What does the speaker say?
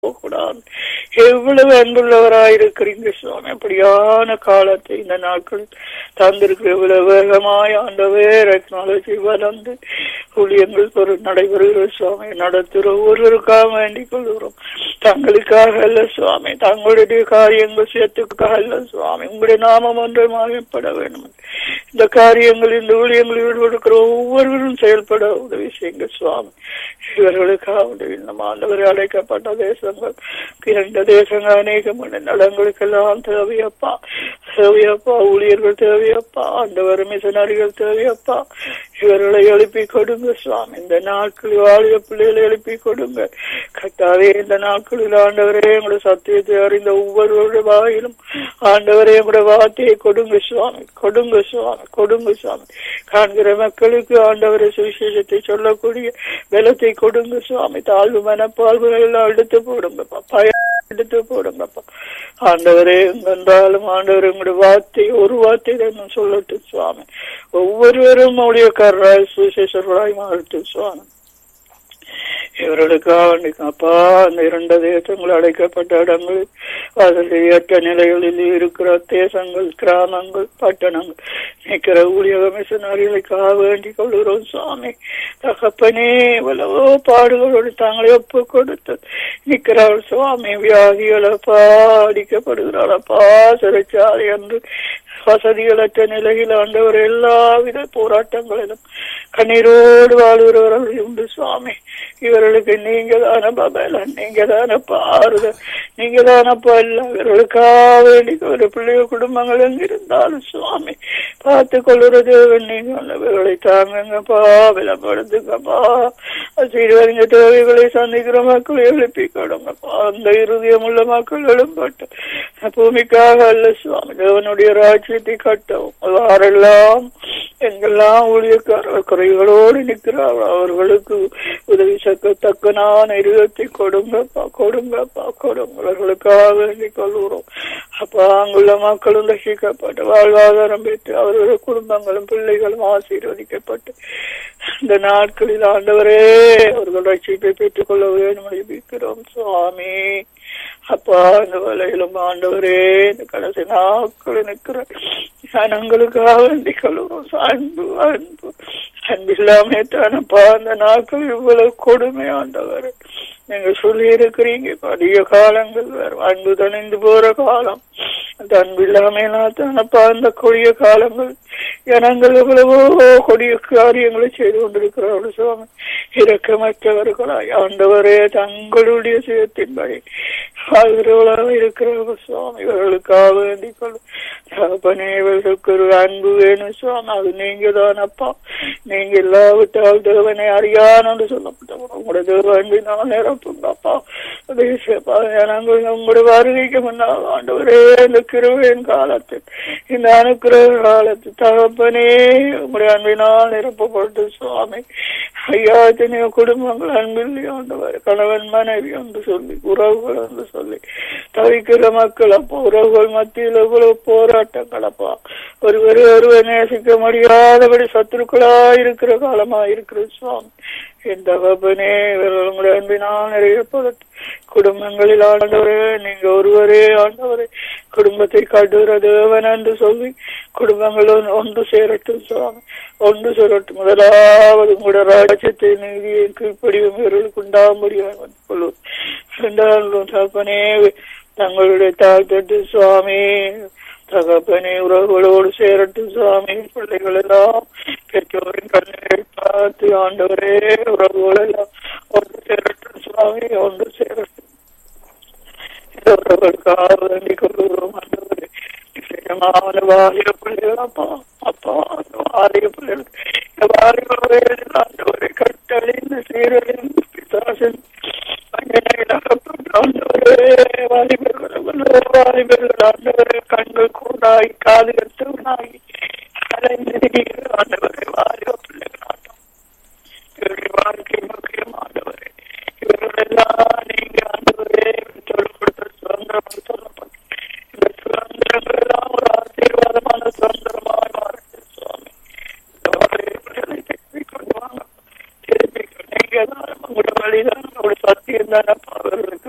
போகக்கூடாது எவ்வளவு அன்புள்ளவராயிருக்கிறீங்க சுவாமி அப்படியான காலத்தை இந்த நாட்கள் தந்திருக்கிற இவ்வளவு வேகமாய் ஆண்டவே டெக்னாலஜி வளர்ந்து ஊழியங்கள் ஒரு நடைபெறுகிற சுவாமி நடத்துகிற ஒவ்வொருவருக்காக வேண்டிக் கொள்கிறோம் தங்களுக்காக அல்ல சுவாமி தங்களுடைய காரியங்கள் சேர்த்துக்காக அல்ல சுவாமி உங்களுடைய நாமம் ஒன்றை மாயப்பட வேண்டும் இந்த காரியங்கள் இந்த ஊழியங்களில் ஈடுபடுக்கிற ஒவ்வொருவரும் செயல்பட உதவி செய்யுங்க சுவாமி இவர்களுக்காக உதவி நம்ம ஆண்டவரை அழைக்கப்பட்ட தேசங்கள் இரண்டு தேசங்கள் அநேகம் நலங்களுக்கெல்லாம் தேவையப்பா தேவையப்பா ஊழியர்கள் தேவையப்பா ஆண்டவர் மிஷனரிகள் தேவையப்பா இவர்களை எழுப்பி கொடுங்க சுவாமி இந்த நாட்களில் வாழிய பிள்ளைகளை எழுப்பி கொடுங்க கட்டாவே இந்த நாட்களில் ஆண்டவரே எங்களுடைய சத்தியத்தை அறிந்த ஒவ்வொருவருடைய வாயிலும் ஆண்டவரே எங்களுடைய வார்த்தையை கொடுங்க சுவாமி கொடுங்க சுவாமி கொடுங்க சுவாமி காண்கிற மக்களுக்கு ஆண்டவரை சுவிசேஷத்தை சொல்லக்கூடிய பலத்தை கொடுங்க சுவாமி தாழ்வு மனப்பாழ்வுகள் எல்லாம் எடுத்து போடுங்கப்பா பயம் எடுத்து போடுங்கப்பா ஆண்டவரே என்றாலும் ஆண்டவர் உங்களுடைய வார்த்தை ஒரு வார்த்தை தான் சொல்லட்டும் சுவாமி ஒவ்வொருவரும் ஊழியக்காரராய் சுவிசேஷர்களாய் மாறட்டும் சுவாமி இவர்களுக்காக அப்பா அந்த இரண்டு தேசங்கள் அடைக்கப்பட்ட இடங்கள் அதில் ஏற்ற நிலைகளில் இருக்கிற தேசங்கள் கிராமங்கள் பட்டணங்கள் நிற்கிற ஊழியக மிஷனரிகளுக்காக வேண்டிக் கொள்கிறோம் சுவாமி தகப்பனே எவ்வளவோ பாடுகளோடு தாங்களே ஒப்பு கொடுத்து நிற்கிறாள் சுவாமி வியாதிகளப்பா அடிக்கப்படுகிறாளப்பா சிறைச்சாலை என்று வசதிகளற்ற நிலையில் ஆண்டவர் எல்லாவித போராட்டங்களிலும் கண்ணீரோடு வாழ்கிறவர்கள் உண்டு சுவாமி இவர்களுக்கு நீங்க தானப்பா பலன் நீங்க தானப்பா ஆறுதல் நீங்க தானப்பா இல்ல இவர்களுக்காக வேண்டி ஒரு பிள்ளைய குடும்பங்கள் எங்க இருந்தாலும் சுவாமி பார்த்து கொள்ளுறது நீங்க இவர்களை தாங்குங்கப்பா விலப்படுத்துங்கப்பா சீர்வரிங்க தேவைகளை சந்திக்கிற மக்களை எழுப்பி கொடுங்கப்பா அந்த இருதயம் உள்ள மக்கள் எழும்பட்டு பூமிக்காக அல்ல சுவாமி தேவனுடைய ராஜ்யத்தை கட்டவும் யாரெல்லாம் எங்கெல்லாம் ஊழியக்காரர் குறைகளோடு நிற்கிறார்கள் அவர்களுக்கு உதவி சக்கத்தக்கனான இருதத்தை கொடுங்கப்பா கொடுங்கப்பா கொடுங்க அவர்களுக்காக வேண்டிக் கொள்கிறோம் அப்பா அங்குள்ள மக்களும் ரசிக்கப்பட்டு வாழ்வாதாரம் பெற்று அவர்களுடைய குடும்பங்களும் பிள்ளைகளும் ஆசீர்வதிக்கப்பட்டு இந்த நாட்களில் ஆண்டவரே அவர்கள் ரட்சிப்பை பெற்றுக் கொள்ள வேண்டும் அறிவிக்கிறோம் சுவாமி அப்பா இந்த வேலையிலும் ஆண்டவரே இந்த கடைசி நாட்கள் நிற்கிற ஜனங்களுக்காக வேண்டிக் கொள்கிறோம் அன்பு அன்பு அன்பு இல்லாமே தானப்பா அந்த நாட்கள் இவ்வளவு கொடுமை ஆண்டவர் நீங்க சொல்லி இருக்கிறீங்க அதிக காலங்கள் வரும் அன்பு தணிந்து போற காலம் அந்த அன்பு இல்லாமே தானப்பா அந்த கொடிய காலங்கள் ஜனங்கள் எவ்வளவோ கொடிய காரியங்களை செய்து கொண்டிருக்கிறார்கள் சுவாமி இரக்கமற்றவர்களாய் ஆண்டவரே தங்களுடைய சுயத்தின்படி வாழ்கிறவர்களாக இருக்கிறவர்கள் சுவாமி இவர்களுக்காக வேண்டிக் கொள்ளும் தகப்பனே இவர்களுக்கு ஒரு அன்பு வேணும் சுவாமி அது நீங்க தானப்பா நீங்க இல்லாவிட்டால் தேவனை அறியான்னு சொல்லப்பட்டவங்க உங்களோட தேவ அன்பினால் நிரப்புங்கப்பா நாங்கள் உங்களுடைய வருகைக்கு முன்னால் ஆண்டவரே இந்த கிருவின் காலத்தில் இந்த அனுக்கிரக காலத்தில் தகப்பனே உங்களுடைய அன்பினால் நிரப்பப்பட்டு சுவாமி ஐயா எத்தனையோ குடும்பங்கள் அன்பில் ஆண்டவர் கணவன் மனைவி என்று சொல்லி உறவுகள் என்று சொல்லி தவிக்கிற மக்கள் அப்போ உறவுகள் மத்தியில் இவ்வளவு போராட்டங்கள் அப்பா ஒருவர் ஒருவர் நேசிக்க முடியாதபடி சத்துருக்களா இருக்கிற காலமா இருக்கிற சுவாமி என் தகப்பனே உங்களுடைய அன்பினால் நிறையப்படட்டும் குடும்பங்களில் ஆண்டவரே நீங்க ஒருவரே ஆண்டவரே குடும்பத்தை காட்டுகிற தேவன் என்று சொல்லி குடும்பங்கள் ஒன்று சேரட்டும் சுவாமி ஒன்று சொல்லட்டும் முதலாவது உங்களோட ராஜ்யத்தை நீதியை கீழ்ப்படியும் இவர்களுக்கு உண்டாகும்படியாக கொள்வோம் இரண்டாவது தகப்பனே தங்களுடைய தாழ்த்தட்டு சுவாமி தகப்பனே உறவுகளோடு சேரட்டும் சுவாமி பிள்ளைகள் எல்லாம் பெற்றோரின் கண்ணீரை பார்த்து ஆண்டவரே உறவுகள் எல்லாம் ஒன்று சேரட்டும் சுவாமி ஒன்று சேரட்டும் உறவுகளுக்காக வேண்டிக் கொள்கிறோம் ஆண்டவரே நிச்சயமான வாரிய பிள்ளைகள் அப்பா அப்பா வாரிய பிள்ளைகள் வாரிய ஆண்டவரை கட்டழிந்து சீரழிந்து பிசாசின் கண்கள் கூடாய் காதுகள் தூணாய் ஆண்டவரை வாரியோ பிள்ளைகளாட்டம் இவருடைய வாழ்க்கை முக்கியம் ஆண்டவரே இவர்களெல்லாம் நீங்க ஆண்டவரே சொல்லிக் கொடுத்த சுதந்திரம் சொல்லப்பட்டு இந்த சுதந்திரங்கள் எல்லாம் ஒரு ஆசீர்வாதமான சுதந்திரமாக மாறுது சுவாமி கொண்டு வாங்க திருப்பி நீங்க தான் உங்களோட வழிதான் உங்களோட சத்தியம் தானப்பா அவர்களுக்கு